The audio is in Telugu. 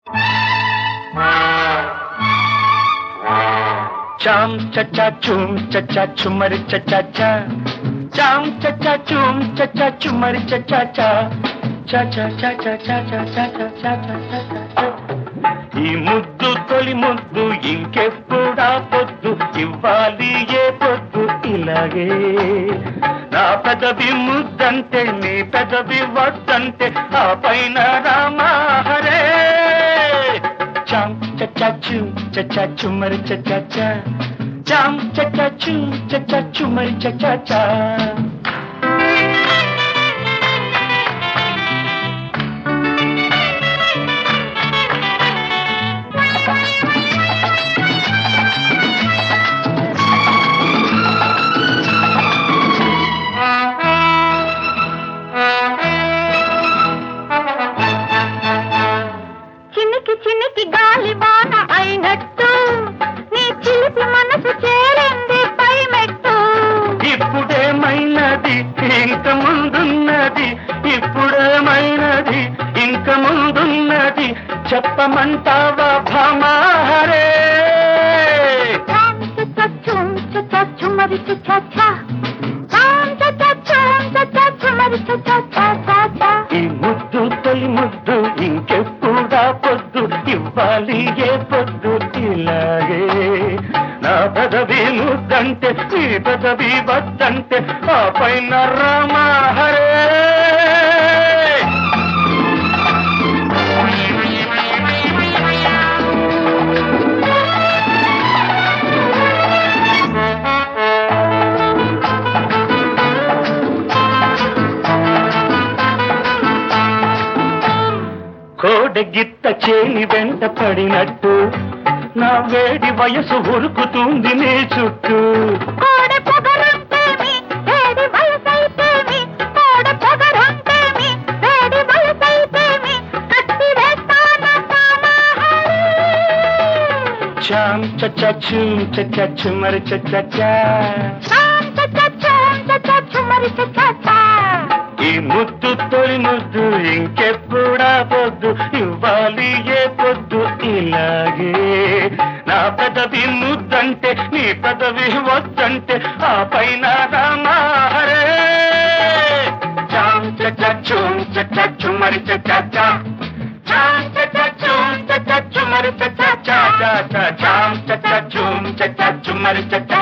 చాం చచ్చా చూం చచ్చా చుమ్మరి చచ్చా చా చాం చచ్చా చూం చచ్చా చుమ్మరి చచ్చా చా చా చా చా చా చా చా చా చా చా చా చా చా చా. ఈ ముద్దు తొలి ముద్దు ఇంకెప్పుడా పొద్దు ఇవ్వాలి ఏ పొద్దు ఇలాగే నా పెదవి ముద్దంటే నీ పెదవి వద్దంటే ఆ పైన రామా హరే చాం చచ్చా చూ చచ్చా చుమ్మరి చచ్చా చా చాం చచ్చా చూ చచ్చా చుమ్మరి చచ్చా చా చినికి చినికి గాలి వాన అయినట్టు నీ చిలిపి మనసు చేరింది పై మెట్టు ఇప్పుడేమైనది ఇంక ముందున్నది ఇప్పుడేమైనది ఇంక ముందున్నది చెప్పమంటావా భామాహరే చచ్చూం చచ్చూ మరి చచ్చా చచ్చూ మరి చచ్చా ఈ ముద్దు తొలి ముద్దు ఇంకెప్పుడా పొద్దు ఇవ్వాలి ఏ పొద్దు ఇలాగే నా పెదవి ముద్దంటే నీ పెదవి వద్దంటే ఆ పైన రామాహరే కోడగిత్త చేయి వెంట పడినట్టు నా వేడి వయసు ఉరుకుతుంది నీ చుట్టూ కోడ పొగరుంటేమి వేడి వయసైతేమి కోడ పొగరుంటేమి వేడి వయసైతేమి కత్తి వేస్తాన చాం చచ్చు చచ్చు మరి చచ్చా మరి చచ్చా ఈ ముద్దు తొలి ముద్దు ఇంకెప్పుడా పొద్దు ఇవ్వాలి ఏ పొద్దు ఇలాగే నా పెదవి ముద్దంటే నీ పెదవి వద్దంటే ఆ పైన రామాహరే చాం చచ్చు చచ్చు మరి చచ్చా చాం చచ్చు చచ్చు మరి చచ్చా చాం చచ్చు చచ్చు మరి చచ్చా